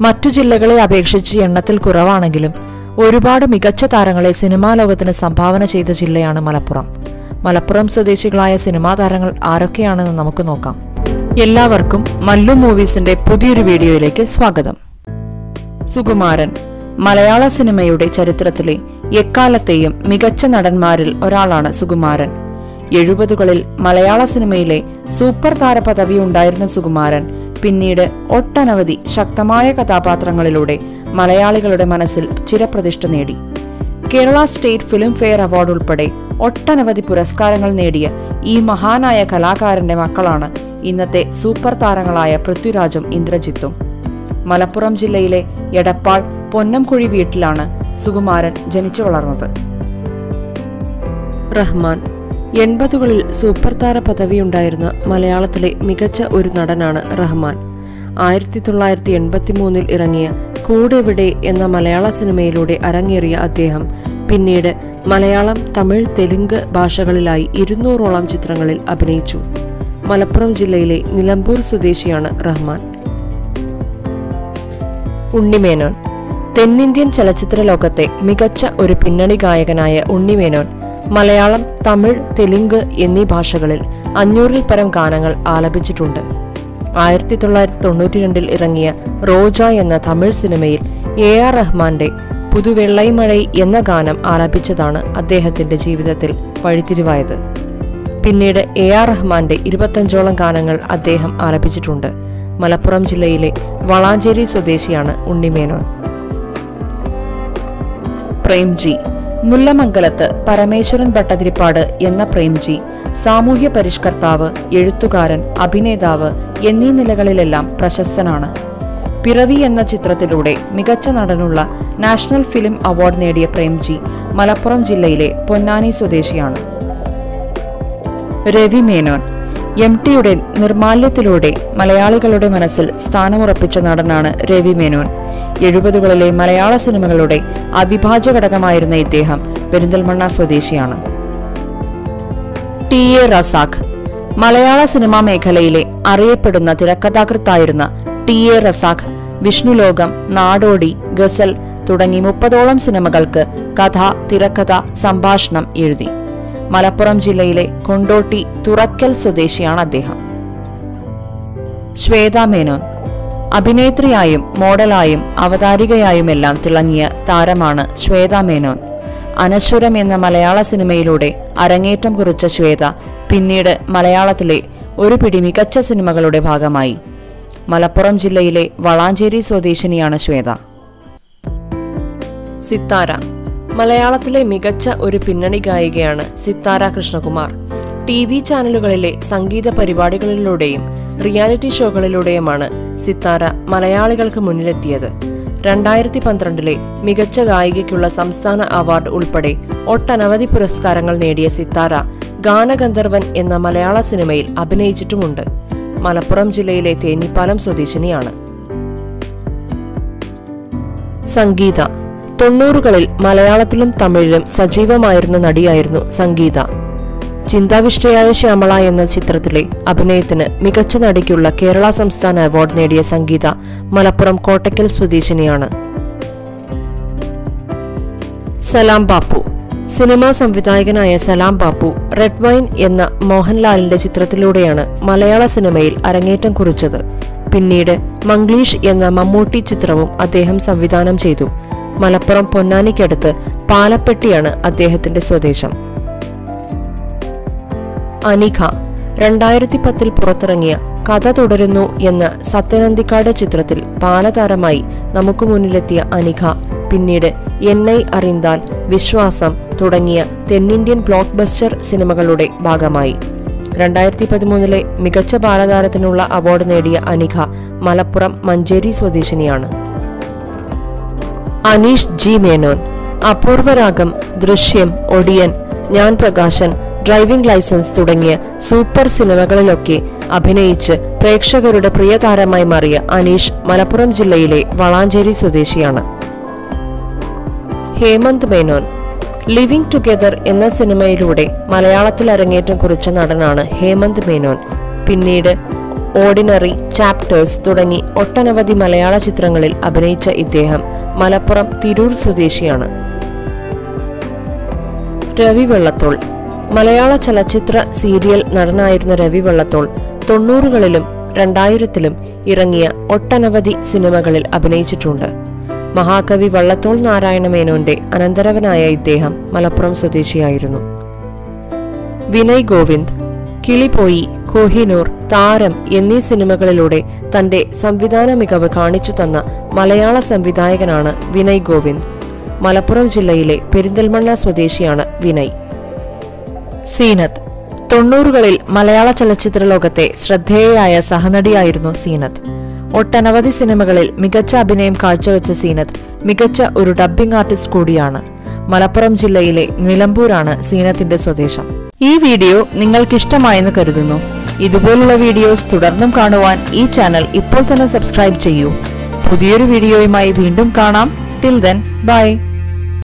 മറ്റു ജില്ലകളെ അപേക്ഷിച്ച് എണ്ണത്തിൽ കുറവാണെങ്കിലും ഒരുപാട് മികച്ച താരങ്ങളെ സിനിമാ ലോകത്തിന് സംഭാവന ചെയ്ത ജില്ലയാണ് മലപ്പുറം മലപ്പുറം സ്വദേശികളായ സിനിമാ താരങ്ങൾ ആരൊക്കെയാണെന്ന് നമുക്ക് നോക്കാം എല്ലാവർക്കും മല്ലു മൂവീസിന്റെ പുതിയൊരു വീഡിയോയിലേക്ക് സ്വാഗതം സുകുമാരൻ മലയാള സിനിമയുടെ ചരിത്രത്തിലെ എക്കാലത്തെയും മികച്ച നടന്മാരിൽ ഒരാളാണ് സുകുമാരൻ എഴുപതുകളിൽ മലയാള സിനിമയിലെ സൂപ്പർ താര പദവി ഉണ്ടായിരുന്ന സുകുമാരൻ പിന്നീട് ഒട്ടനവധി ശക്തമായ കഥാപാത്രങ്ങളിലൂടെ മലയാളികളുടെ മനസ്സിൽ ചിരപ്രതിഷ്ഠ നേടി Kerala state Filmfare award ഉൾപ്പെടെ ഒട്ടനവധി പുരസ്കാരങ്ങൾ നേടിയ ഈ മഹാനായ കലാകാരന്റെ മക്കളാണ് ഇന്നത്തെ സൂപ്പർ താരങ്ങളായ പൃഥ്വിരാജും ഇന്ദ്രജിത്തും മലപ്പുറം ജില്ലയിലെ എടപ്പാൾ പൊന്നംകുഴി വീട്ടിലാണ് സുകുമാരൻ ജനിച്ചു വളർന്നത് റഹ്മാൻ എൺപതുകളിൽ സൂപ്പർ താര പദവിയുണ്ടായിരുന്ന മലയാളത്തിലെ മികച്ച ഒരു നടനാണ് റഹ്മാൻ ആയിരത്തി തൊള്ളായിരത്തി എൺപത്തി മൂന്നിൽ ഇറങ്ങിയ കൂടെവിടെ എന്ന മലയാള സിനിമയിലൂടെ അരങ്ങേറിയ അദ്ദേഹം പിന്നീട് മലയാളം തമിഴ് തെലുങ്ക് ഭാഷകളിലായി ഇരുന്നൂറോളം ചിത്രങ്ങളിൽ അഭിനയിച്ചു മലപ്പുറം ജില്ലയിലെ നിലമ്പൂർ സ്വദേശിയാണ് റഹ്മാൻ ഉണ്ണിമേനോൻ തെന്നിന്ത്യൻ ചലച്ചിത്ര ലോകത്തെ മികച്ച ഒരു പിന്നണി ഗായകനായ ഉണ്ണിമേനോൻ മലയാളം തമിഴ് തെലുങ്ക് എന്നീ ഭാഷകളിൽ അഞ്ഞൂറിൽ പരം ഗാനങ്ങൾ ആലപിച്ചിട്ടുണ്ട് ആയിരത്തി തൊള്ളായിരത്തി തൊണ്ണൂറ്റി രണ്ടിൽ ഇറങ്ങിയ റോജ എന്ന തമിഴ് സിനിമയിൽ എ ആർ റഹ്മാന്റെ പുതുവെള്ളൈമഴൈ എന്ന ഗാനം ആലപിച്ചതാണ് അദ്ദേഹത്തിന്റെ ജീവിതത്തിൽ വഴിത്തിരിവായത് പിന്നീട് എ ആർ റഹ്മാന്റെ ഇരുപത്തഞ്ചോളം ഗാനങ്ങൾ അദ്ദേഹം ആലപിച്ചിട്ടുണ്ട് മലപ്പുറം ജില്ലയിലെ വളാഞ്ചേരി സ്വദേശിയാണ് ഉണ്ണിമേനോൻ പ്രേംജി മുല്ലമംഗലത്ത് പരമേശ്വരൻ ഭട്ടതിരിപ്പാട് എന്ന പ്രേംജി സാമൂഹ്യ പരിഷ്കർത്താവ് എഴുത്തുകാരൻ അഭിനേതാവ് എന്നീ നിലകളിലെല്ലാം പ്രശസ്തനാണ് പിറവി എന്ന ചിത്രത്തിലൂടെ മികച്ച നടനുള്ള നാഷണൽ ഫിലിം അവാർഡ് നേടിയ പ്രേംജി മലപ്പുറം ജില്ലയിലെ പൊന്നാനി സ്വദേശിയാണ് രവി മേനോൻ എം ടിയുടെ നിർമാല്യത്തിലൂടെ മലയാളികളുടെ മനസ്സിൽ സ്ഥാനമുറപ്പിച്ച നടനാണ് രവി മേനോൻ എഴുപതുകളിലെ മലയാള സിനിമകളുടെ അവിഭാജ്യ ഘടകമായിരുന്ന ഇദ്ദേഹം പെരിന്തൽമണ്ണ സ്വദേശിയാണ് ടി എ റസാഖ് മലയാള സിനിമാ മേഖലയിലെ അറിയപ്പെടുന്ന തിരക്കഥാകൃത്തായിരുന്ന ടി എ റസാഖ് വിഷ്ണുലോകം നാടോടി ഗസൽ തുടങ്ങി മുപ്പതോളം സിനിമകൾക്ക് കഥ തിരക്കഥ സംഭാഷണം എഴുതി മലപ്പുറം ജില്ലയിലെ കൊണ്ടോട്ടി തുറക്കൽ സ്വദേശിയാണ് അദ്ദേഹം ശ്വേത മേനോൻ അഭിനേത്രിയായും മോഡലായും അവതാരികയായുമെല്ലാം തിളങ്ങിയ താരമാണ് ശ്വേത മേനോൻ അനശ്വരം എന്ന മലയാള സിനിമയിലൂടെ അരങ്ങേറ്റം കുറിച്ച ശ്വേത പിന്നീട് മലയാളത്തിലെ ഒരു പിടി മികച്ച സിനിമകളുടെ ഭാഗമായി മലപ്പുറം ജില്ലയിലെ വളാഞ്ചേരി സ്വദേശിനിയാണ് ശ്വേത സിത്താര മലയാളത്തിലെ മികച്ച ഒരു പിന്നണി ഗായികയാണ് സിത്താര കൃഷ്ണകുമാർ ടി വി ചാനലുകളിലെ സംഗീത പരിപാടികളിലൂടെയും റിയാലിറ്റി ഷോകളിലൂടെയുമാണ് സിത്താര മലയാളികൾക്ക് മുന്നിലെത്തിയത് രണ്ടായിരത്തി പന്ത്രണ്ടിലെ മികച്ച ഗായികയ്ക്കുള്ള സംസ്ഥാന അവാർഡ് ഉൾപ്പെടെ ഒട്ടനവധി പുരസ്കാരങ്ങൾ നേടിയ സിത്താര ഗാനഗന്ധർവൻ എന്ന മലയാള സിനിമയിൽ അഭിനയിച്ചിട്ടുമുണ്ട് മലപ്പുറം ജില്ലയിലെ തേഞ്ഞിപ്പാലം സ്വദേശിനിയാണ് സംഗീത തൊണ്ണൂറുകളിൽ മലയാളത്തിലും തമിഴിലും സജീവമായിരുന്ന നടിയായിരുന്നു സംഗീത ചിന്താവിഷ്ടയായ ശ്യാമള എന്ന ചിത്രത്തിലെ അഭിനയത്തിന് മികച്ച നടിക്കുള്ള കേരള സംസ്ഥാന അവാർഡ് നേടിയ സംഗീത മലപ്പുറം കോട്ടയ്ക്കൽ സ്വദേശിനിയാണ് സലാം ബാപ്പു സിനിമാ സംവിധായകനായ സലാം ബാപ്പു റെഡ് വൈൻ എന്ന മോഹൻലാലിന്റെ ചിത്രത്തിലൂടെയാണ് മലയാള സിനിമയിൽ അരങ്ങേറ്റം കുറിച്ചത് പിന്നീട് മംഗ്ലീഷ് എന്ന മമ്മൂട്ടി ചിത്രവും അദ്ദേഹം സംവിധാനം ചെയ്തു മലപ്പുറം പൊന്നാനിക്കടുത്ത് പാലപ്പെട്ടിയാണ് അദ്ദേഹത്തിന്റെ സ്വദേശം അനിഖ രണ്ടായിരത്തി പത്തിൽ പുറത്തിറങ്ങിയ കഥ തുടരുന്നു എന്ന സത്യനന്ദിക്കാട് ചിത്രത്തിൽ ബാലതാരമായി നമുക്ക് മുന്നിലെത്തിയ അനിഖ പിന്നീട് എന്നെ അറിന്താൽ വിശ്വാസം തുടങ്ങിയ തെന്നിന്ത്യൻ ബ്ലോക്ക് ബസ്റ്റർ സിനിമകളുടെ ഭാഗമായി രണ്ടായിരത്തി പതിമൂന്നിലെ മികച്ച ബാലതാരത്തിനുള്ള അവാർഡ് നേടിയ അനിഖ മലപ്പുറം മഞ്ചേരി സ്വദേശിനിയാണ് അനീഷ് ജി മേനോൻ അപൂർവരാഗം ദൃശ്യം ഒടിയൻ ഞാൻ പ്രകാശൻ ഡ്രൈവിംഗ് ലൈസൻസ് തുടങ്ങിയ സൂപ്പർ സിനിമകളിലൊക്കെ അഭിനയിച്ച് പ്രേക്ഷകരുടെ പ്രിയതാരമായി മാറിയ അനീഷ് മലപ്പുറം ജില്ലയിലെ വളാഞ്ചേരി സ്വദേശിയാണ് ഹേമന്ത് മേനോൻ ലിവിംഗ് ടുഗെദർ എന്ന സിനിമയിലൂടെ മലയാളത്തിൽ അരങ്ങേറ്റം കുറിച്ച നടനാണ് ഹേമന്ത് മേനോൻ പിന്നീട് ഓർഡിനറി ചാപ്റ്റേഴ്സ് തുടങ്ങി ഒട്ടനവധി മലയാള ചിത്രങ്ങളിൽ അഭിനയിച്ച ഇദ്ദേഹം മലപ്പുറം തിരൂർ സ്വദേശിയാണ് രവി വെള്ളത്തോൾ മലയാള ചലച്ചിത്ര സീരിയൽ നടനായിരുന്ന രവി വെള്ളത്തോൾ തൊണ്ണൂറുകളിലും രണ്ടായിരത്തിലും ഇറങ്ങിയ ഒട്ടനവധി സിനിമകളിൽ അഭിനയിച്ചിട്ടുണ്ട് മഹാകവി വള്ളത്തോൾ നാരായണ മേനോന്റെ അനന്തരവനായ ഇദ്ദേഹം മലപ്പുറം സ്വദേശിയായിരുന്നു വിനയ് ഗോവിന്ദ് കിളിപോയി കോഹിനൂർ താരം എന്നീ സിനിമകളിലൂടെ തന്റെ സംവിധാന മികവ് കാണിച്ചു തന്ന മലയാള സംവിധായകനാണ് വിനയ് ഗോവിന്ദ് മലപ്പുറം ജില്ലയിലെ പെരിന്തൽമണ്ണ സ്വദേശിയാണ് വിനയ് സീനത്ത് തൊണ്ണൂറുകളിൽ മലയാള ചലച്ചിത്ര ലോകത്തെ ശ്രദ്ധേയയായ സഹനടിയായിരുന്നു സീനത്ത് ഒട്ടനവധി സിനിമകളിൽ മികച്ച അഭിനയം കാഴ്ചവെച്ച സീനത്ത് മികച്ച ഒരു ഡബ്ബിംഗ് ആർട്ടിസ്റ്റ് കൂടിയാണ് മലപ്പുറം ജില്ലയിലെ നിലമ്പൂരാണ് സീനത്തിന്റെ സ്വദേശം ഈ വീഡിയോ നിങ്ങൾക്കിഷ്ടമായെന്ന് കരുതുന്നു ഇതുപോലുള്ള വീഡിയോസ് തുടർന്നും കാണുവാൻ ഈ ചാനൽ ഇപ്പോൾ തന്നെ സബ്സ്ക്രൈബ് ചെയ്യൂ പുതിയൊരു വീഡിയോയുമായി വീണ്ടും കാണാം ടിൽ ദെൻ ബൈ